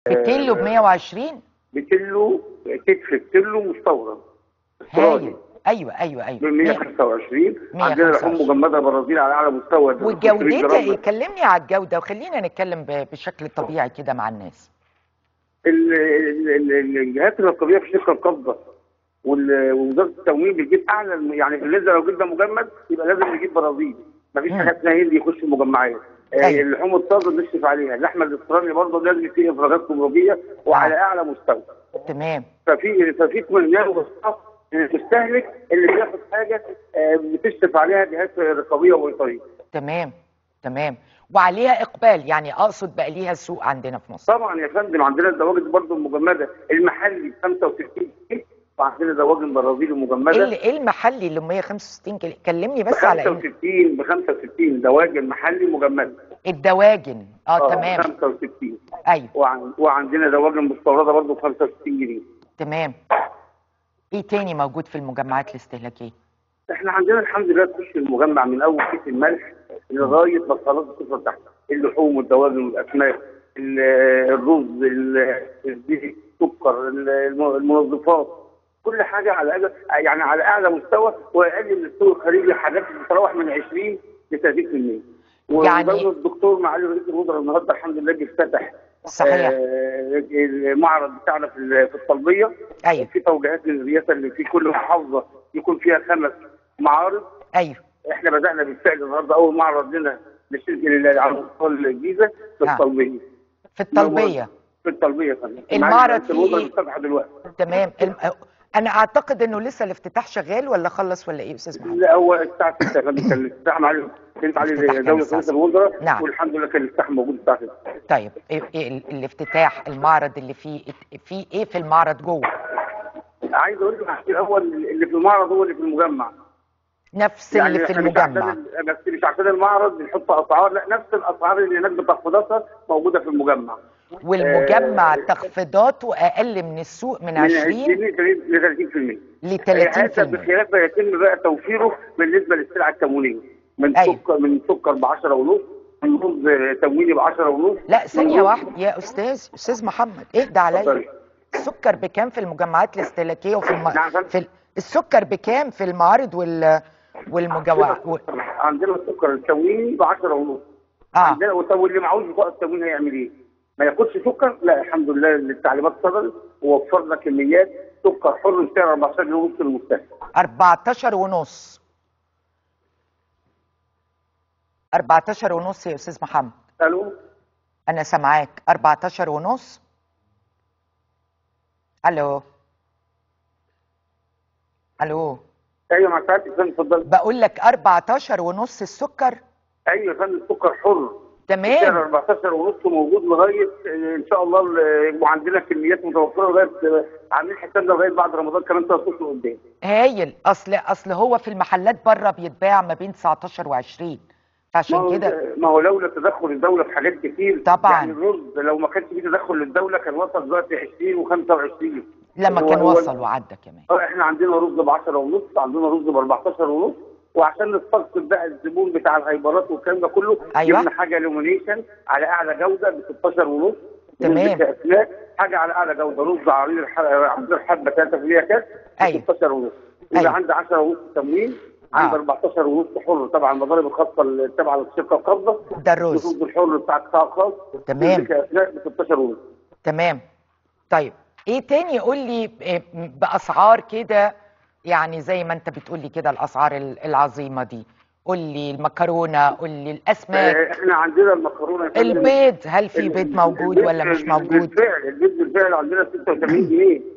الكيلو ب 120 بكيلو كتف بكيلو مستورد هايل ايوه ايوه ب ايوه 125 عندنا لحوم 125. مجمده برازيل على اعلى مستوى وجودتها ايه كلمني على الجوده وخلينا نتكلم ب- بشكل طبيعي كده مع الناس ال- ال- ال- الجهات الرقابيه في الشركه القابضه وال- ووزاره التموين بتجيب اعلى الم- يعني بالنسبه لو جبنا مجمد يبقى لازم نجيب برازيل مفيش مم. حاجه اسمها هندي يخش المجمعات آه، أيوة. اللحوم الطازه بنشرف عليها اللحمه الاسترالي برضه لازم فيه افراجات جمركيه وعلى اعلى مستوى تمام ففي ففي اطمئنان وثقه للمستهلك اللي بياخد حاجه آه، بتشرف عليها جهات رقابيه ووطنيه تمام تمام وعليها اقبال يعني اقصد بقى ليها سوق عندنا في مصر طبعا يا فندم عندنا الدواجن برضه المجمده المحلي ب 65 جنيه وعندنا دواجن برازيلي ايه مجمده اللي- ايه المحلي اللي 165 كيلو كلمني ب بس على ايه 65 ب 65 دواجن محلي مجمده الدواجن اه تمام 65 ايوه وعن... وعندنا دواجن مستورده برضه ب 65 جنيه تمام ايه تاني موجود في المجمعات الاستهلاكيه احنا عندنا الحمد لله تخش المجمع من اول كيس الملح لغايه ما خلاص الصفر تحت اللحوم والدواجن والاسماك ال- الرز ال- الزيت السكر ال- الم- المنظفات كل حاجه على أعلى يعني على اعلى مستوى واقل من السوق الخارجي حاجات بتتراوح من 20 ل 30% يعني- وبرضه الدكتور معالي رئيس الوزراء النهارده الحمد لله بيفتتح صحيح. آه، المعرض بتاعنا في ال- في الطلبيه ايوه في توجيهات من الرئاسه اللي في كل محافظه يكون فيها خمس معارض ايوه احنا بدانا بالفعل النهارده اول معرض لنا للشركه اللي على مستوى الجيزه في نعم. الطلبيه في الطلبيه في الطلبيه يا فندم المعرض معالي رئيس فيه الوزراء إيه؟ مفتتح دلوقتي تمام الم... انا اعتقد انه لسه الافتتاح شغال ولا خلص ولا ايه يا استاذ محمد لا هو الساعه 6 يا فندم كان الافتتاح معالي كانت عليه الافتتاح كان دوله الساعة رئيس الوزراء نعم. والحمد لله كان الافتتاح موجود الساعه 6 طيب إيه إيه ال- الافتتاح المعرض اللي فيه فيه ايه في المعرض جوه عايز اقول لك الاول اللي في المعرض هو اللي في المجمع نفس اللي في إحنا مش المجمع عشان بس مش عشان المعرض بنحط اسعار لا نفس الاسعار اللي هناك بتخفيضاتها موجوده في المجمع والمجمع آه، تخفيضاته اقل من السوق من من 20 ل 30% ل هذا 30% بخلاف ما يتم بقى توفيره بالنسبه للسلع التموينيه من أيوة. سكر من سكر ب 10 ونص من رز تمويني ب 10 ونص لا من ثانية رز- واحدة يا أستاذ أستاذ محمد اهدى عليا اتفضلي. السكر بكام في المجمعات الاستهلاكية وفي الم... نعم. في ال... السكر بكام في المعارض وال والمجوع و... عندنا السكر التمويني ب 10 ونص اه عندنا طب واللي معهوش بطاقه التموين هيعمل ايه؟ ما ياخدش سكر؟ لا الحمد لله التعليمات صدرت ووفرنا كميات سكر حر بسعر 14 جنيه ونص للمستهلك 14 ونص 14 ونص يا أستاذ محمد الو أنا سامعاك 14 ونص ألو ألو ايوه مع سعادتك يا فندم اتفضل بقول لك 14 ونص السكر ايوه يا فندم السكر حر سعر تمام 14 ونص موجود لغايه آه، ان شاء الله ال- يبقوا عندنا كميات متوفره لغايه آه، عاملين حسابنا لغايه بعد رمضان كمان ثلاث اشهر قدام هايل اصل اصل هو في المحلات بره بيتباع ما بين 19 و20 ما فعشان هو كده ما هو لولا تدخل الدوله في حاجات كتير طبعاً. يعني الرز لو ما كانش فيه تدخل للدوله كان وصل دلوقتي 20 و25 لما هو- كان هو- وصل وعدى كمان اه احنا عندنا رز ب 10 ونص عندنا رز ب 14 ونص وعشان نستقطب بقى الزبون بتاع الهايبرات والكلام ده كله أيوة. جبنا حاجه لومينيشن على اعلى جوده ب 16 ونص تمام. ونزل اسماك حاجه على اعلى جوده رز عريض الح- عريض الحبه 3% كاس ب أيوة. 16 ونص يبقى أيوة. عندي 10 ونص تموين عندي آه. 14 ونص حر طبعا المضارب الخاصه اللي تبع الشركه القابضه ده الرز الرز الحر بتاع القطاع الخاص تمام. نزل كاسماك ب 16 ونص تمام طيب ايه تاني قول لي إيه باسعار كده يعني زي ما انت بتقول لي كده الاسعار ال- العظيمه دي قول لي المكرونه قول لي الاسماك آه، احنا عندنا المكرونه يا فندم. البيض هل في بيض موجود ولا مش البيض موجود بالفعل البيض بالفعل عندنا 86 جنيه